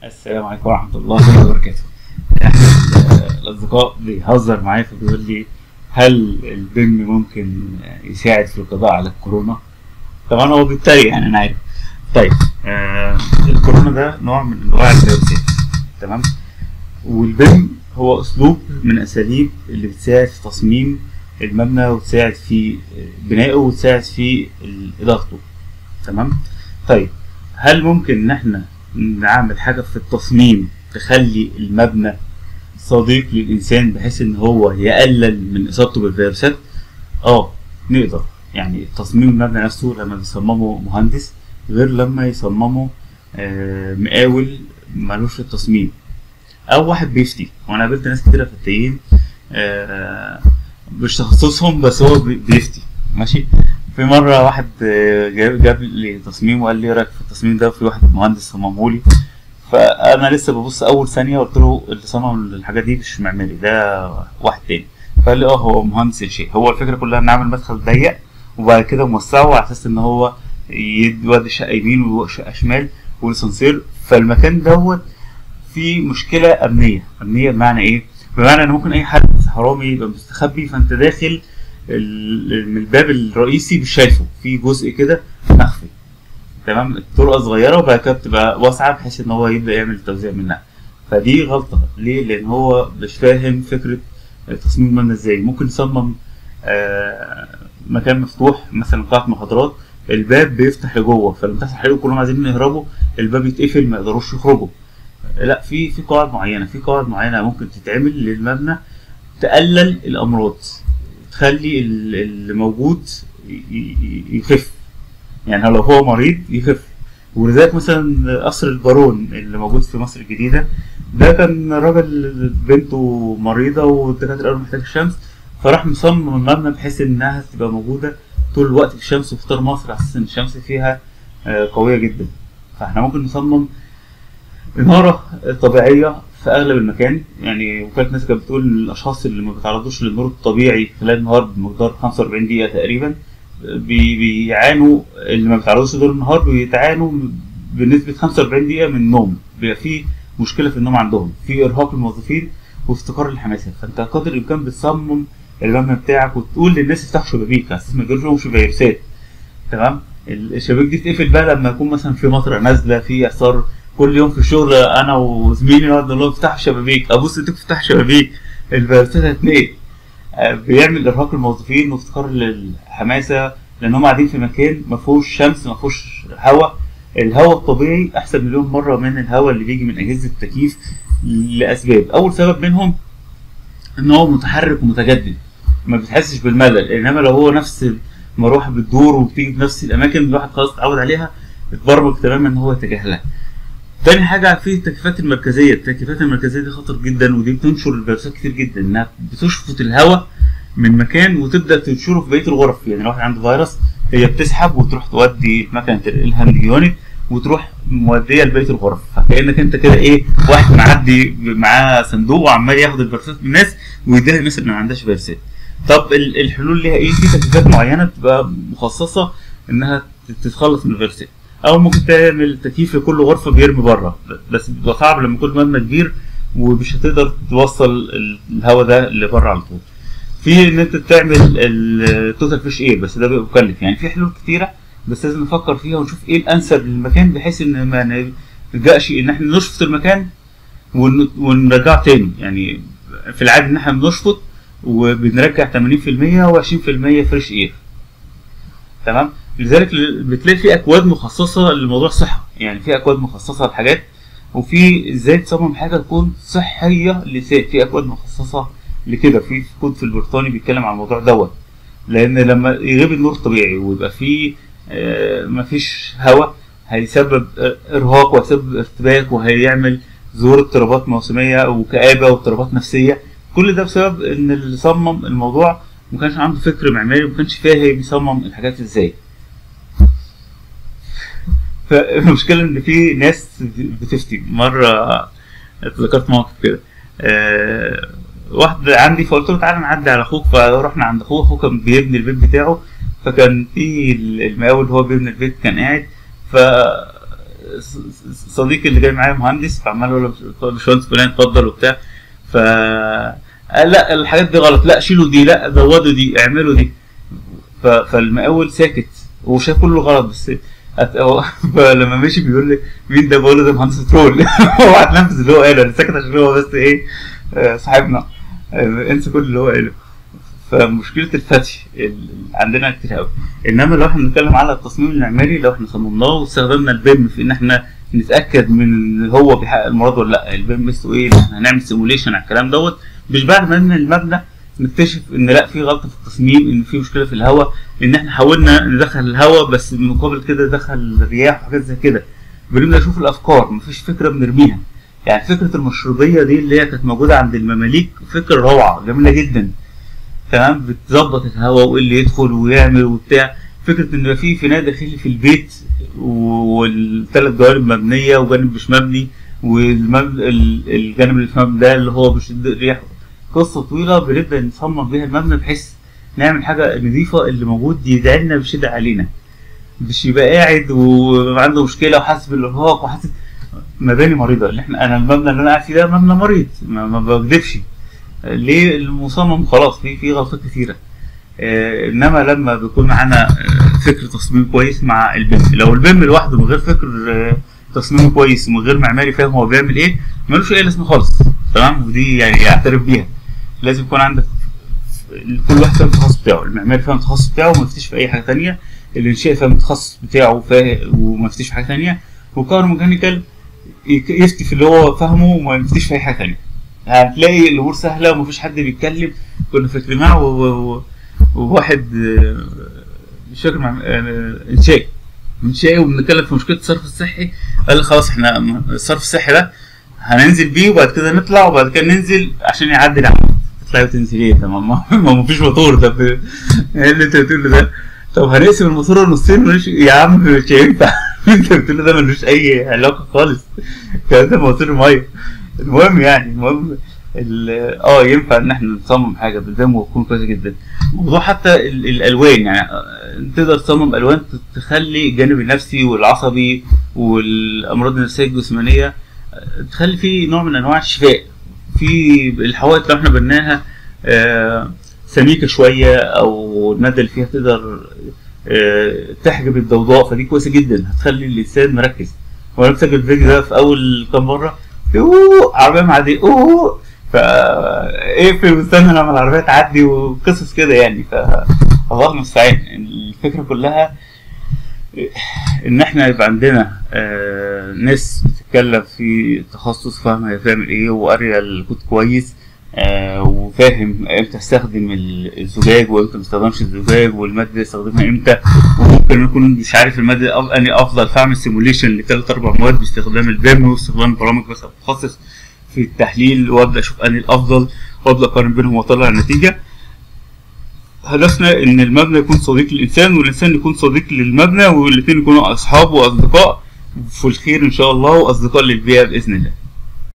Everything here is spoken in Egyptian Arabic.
السلام عليكم ورحمة الله وبركاته. أحد الأصدقاء بيهزر معايا فبيقول لي هل البيم ممكن يساعد في القضاء على الكورونا؟ طبعا هو بيتريق يعني أنا عارف. طيب آه الكورونا ده نوع من أنواع الفيروسات تمام؟ والبيم هو أسلوب من أساليب اللي بتساعد في تصميم المبنى وتساعد في بنائه وتساعد في إدارته تمام؟ طيب هل ممكن إن إحنا نعمل حاجة في التصميم تخلي المبنى صديق للإنسان بحيث إن هو يقلل من إصابته بالفيروسات؟ آه نقدر يعني تصميم المبنى نفسه لما بيصممه مهندس غير لما يصممه آه مقاول ملوش في التصميم أو واحد بيفتي وأنا قابلت ناس كتيرة فتيين آه مش تخصصهم بس هو بيفتي ماشي في مرة واحد جاب, جاب لي تصميم وقال لي رايك في التصميم ده في واحد مهندس صممه لي فأنا لسه ببص أول ثانية قلت له اللي صمم الحاجات دي مش معماري ده واحد تاني فقال لي اه هو مهندس إنشاء هو الفكرة كلها نعمل مدخل ضيق وبعد كده موسعه على أساس إن هو يودي شقة يمين وشقة شمال والأسانسير فالمكان دوت فيه مشكلة أمنية أمنية بمعنى إيه؟ بمعنى إن ممكن أي حد حرامي يبقى مستخبي فأنت داخل من الباب الرئيسي مش شايفه في جزء كده مخفي تمام الطرقه صغيره وبعد كده بتبقى واسعه بحيث ان هو يبدا يعمل توزيع منها فدي غلطه ليه لان هو مش فاهم فكره تصميم المبنى ازاي ممكن يصمم آه مكان مفتوح مثلا قاعه محاضرات الباب بيفتح لجوه فلما تحصل حريق كلهم عايزين يهربوا الباب يتقفل ما يقدروش يخرجوا لا في في قواعد معينه في قواعد معينه ممكن تتعمل للمبنى تقلل الامراض تخلي اللي موجود يخف يعني لو هو مريض يخف ولذلك مثلا قصر البارون اللي موجود في مصر الجديدة ده كان راجل بنته مريضة والدكاترة قالوا محتاج الشمس فراح مصمم المبنى بحيث انها تبقى موجودة طول الوقت في الشمس وفطار مصر على اساس ان الشمس فيها قوية جدا فاحنا ممكن نصمم إنارة طبيعية في اغلب المكان يعني وكاله ناس كانت بتقول ان الاشخاص اللي ما بيتعرضوش للنور الطبيعي خلال النهار بمقدار 45 دقيقه تقريبا بي بيعانوا اللي ما بيتعرضوش لدور النهار بيتعانوا بنسبه 45 دقيقه من النوم بيبقى في مشكله في النوم عندهم في ارهاق الموظفين وافتقار الحماسه فانت قدر الامكان بتصمم المبنى بتاعك وتقول للناس افتحوا شبابيك على اساس ما يجيلهمش فيروسات تمام الشبابيك دي تقفل بقى لما يكون مثلا في مطره نازله في اعصار كل يوم في الشغل انا وزميلي نقعد نقول لهم افتحوا شبابيك ابص ايديك افتح شبابيك الفيروسات هتنقل بيعمل ارهاق الموظفين وافتقار للحماسه لان هم قاعدين في مكان ما فيهوش شمس ما فيهوش هواء الهواء الطبيعي احسن مليون مره من الهواء اللي بيجي من اجهزه التكييف لاسباب اول سبب منهم ان هو متحرك ومتجدد ما بتحسش بالملل انما لو هو نفس المروحه بتدور وبتيجي في نفس الاماكن الواحد خلاص اتعود عليها اتبرمج تماما ان هو يتجاهلها تاني حاجة في التكييفات المركزية، التكييفات المركزية دي خطر جدا ودي بتنشر الفيروسات كتير جدا انها بتشفط الهواء من مكان وتبدا تنشره في بقية الغرف، يعني لو واحد عنده فيروس هي بتسحب وتروح تودي مكنة الهاند يونت وتروح مودية لبقية الغرف، فكأنك انت كده ايه واحد معدي معاه صندوق وعمال ياخد الفيروسات من الناس ويديها للناس اللي ما عندهاش فيروسات. طب الحلول ليها ايه؟ في تكييفات معينة بتبقى مخصصة انها تتخلص من الفيروسات. او ممكن تعمل تكييف لكل غرفه بيرمي بره بس بيبقى صعب لما يكون مبنى كبير ومش هتقدر توصل الهواء ده لبره على طول في ان انت تعمل التوتال فيش اير بس ده بيبقى مكلف يعني في حلول كتيره بس لازم نفكر فيها ونشوف ايه الانسب للمكان بحيث ان ما نلجاش ان احنا نشفط المكان ونرجعه تاني يعني في العادي ان احنا بنشفط وبنرجع 80% و20% فريش اير تمام لذلك بتلاقي في اكواد مخصصه لموضوع الصحه يعني في اكواد مخصصه لحاجات وفي ازاي تصمم حاجه تكون صحيه لسان في اكواد مخصصه لكده في كود في البريطاني بيتكلم عن الموضوع دوت لان لما يغيب النور الطبيعي ويبقى في آه مفيش هواء هيسبب ارهاق وهيسبب ارتباك وهيعمل ظهور اضطرابات موسميه وكآبه واضطرابات نفسيه كل ده بسبب ان اللي صمم الموضوع ما كانش عنده فكر معماري وما كانش فاهم يصمم الحاجات ازاي فالمشكلة إن في ناس بتفتي مرة اتذكرت موقف كده أه واحد عندي فقلت له تعالى نعدي على أخوك فرحنا عند أخوه أخوه كان بيبني البيت بتاعه فكان في المقاول هو بيبني البيت كان قاعد ف ص- ص- صديقي اللي جاي معايا مهندس فعمال اقول له باشمهندس فلان اتفضل وبتاع ف قال لا الحاجات دي غلط لا شيلوا دي لا زودوا دي اعملوا دي ف... فالمقاول ساكت وشاف كله غلط بس أت- هو فلما مشي بيقول لي مين ده بقول له ده مهندس بترول هو هتنفذ اللي هو قاله انا ساكت عشان هو بس ايه آه، صاحبنا آه، انسى كل اللي هو قاله فمشكله الفتح ال- عندنا كتير قوي انما لو احنا بنتكلم على التصميم المعماري لو احنا صممناه واستخدمنا البيم في ان احنا نتاكد من ان هو بيحقق المراد ولا لا البيم بس ايه إن احنا هنعمل سيموليشن على الكلام دوت مش بعد ما نبني المبنى نكتشف ان لا في غلطه في التصميم ان في مشكله في الهواء ان احنا حاولنا ندخل الهواء بس مقابل كده دخل الرياح وحاجات زي كده بنبدا نشوف الافكار مفيش فكره بنرميها يعني فكره المشروبيه دي اللي هي كانت موجوده عند المماليك فكره روعه جميله جدا تمام بتظبط الهواء وايه اللي يدخل ويعمل وبتاع فكره ان يبقى في فناء داخلي في البيت والثلاث جوانب مبنيه وجانب مش مبني والجانب اللي في المبنى ده اللي هو بيشد الرياح قصه طويله بنبدا نصمم بيها المبنى بحيث نعمل حاجه نظيفه اللي موجود يدعي بشده علينا مش يبقى قاعد وعنده مشكله وحاسس بالارهاق وحاسس مباني مريضه اللي احنا انا المبنى اللي انا قاعد فيه ده مبنى مريض ما, ما بكذبش ليه المصمم خلاص في في غلطات كتيره آه انما لما بيكون معانا آه، فكر تصميم كويس مع البيم لو البيم لوحده من غير فكر آه، تصميم كويس ومن غير معماري فاهم هو بيعمل ايه ملوش اي لازمه خالص تمام ودي يعني اعترف بيها لازم يكون عندك كل واحد فاهم التخصص بتاعه المعماري فاهم التخصص بتاعه وما يفتيش في اي حاجه تانية الانشائي فاهم التخصص بتاعه فا- وما يفتيش في حاجه تانية والكهرباء ميكانيكال يك- يفتي في اللي هو فاهمه وما يفتيش في اي حاجه تانية هتلاقي الامور سهله ومفيش حد بيتكلم كنا في اجتماع و- و- و- وواحد آه، مش فاكر مع آه، انشائي انشائي وبنتكلم في مشكله الصرف الصحي قال لي خلاص احنا الصرف الصحي ده هننزل بيه وبعد كده نطلع وبعد كده ننزل عشان يعدي العمود تطلعي وتنزلي ايه طب ما ما ما فيش موتور ده ب- ايه اللي انت بتقوله ده طب هنقسم الموتور نصين مش يا عم مش هينفع انت بتقوله ده ملوش اي علاقه خالص الكلام ده موتور ميه المهم يعني المهم ال- اه ينفع ان احنا نصمم حاجه بالدم وتكون كويسه جدا موضوع حتى ال- الالوان يعني آه، تقدر تصمم الوان ت- تخلي الجانب النفسي والعصبي والامراض النفسيه الجسمانيه آه، تخلي فيه نوع من انواع الشفاء في الحوائط لو احنا بناها آه، سميكه شويه او الماده اللي فيها تقدر آه، تحجب الضوضاء فدي كويسه جدا هتخلي الانسان مركز وانا بسجل الفيديو ده في اول كام مره اوه عربيه معديه اوه فاقفل واستنى لما العربيه تعدي وقصص كده يعني ف الله المستعان الفكره كلها ان احنا يبقى عندنا آه ناس بتتكلم في تخصص فاهمه هي بتعمل ايه وقاريه الكود كويس آه وفاهم امتى استخدم ال- الزجاج وامتى ما استخدمش الزجاج والماده دي استخدمها امتى وممكن يكون مش عارف الماده أف- اني افضل فاعمل سيموليشن لثلاث اربع مواد باستخدام البيم واستخدام برامج مثلا متخصص في التحليل وابدا اشوف اني الافضل وابدا اقارن بينهم واطلع النتيجه هدفنا ان المبنى يكون صديق للانسان والانسان يكون صديق للمبنى والاثنين يكونوا اصحاب واصدقاء في الخير ان شاء الله واصدقاء للبيئه باذن الله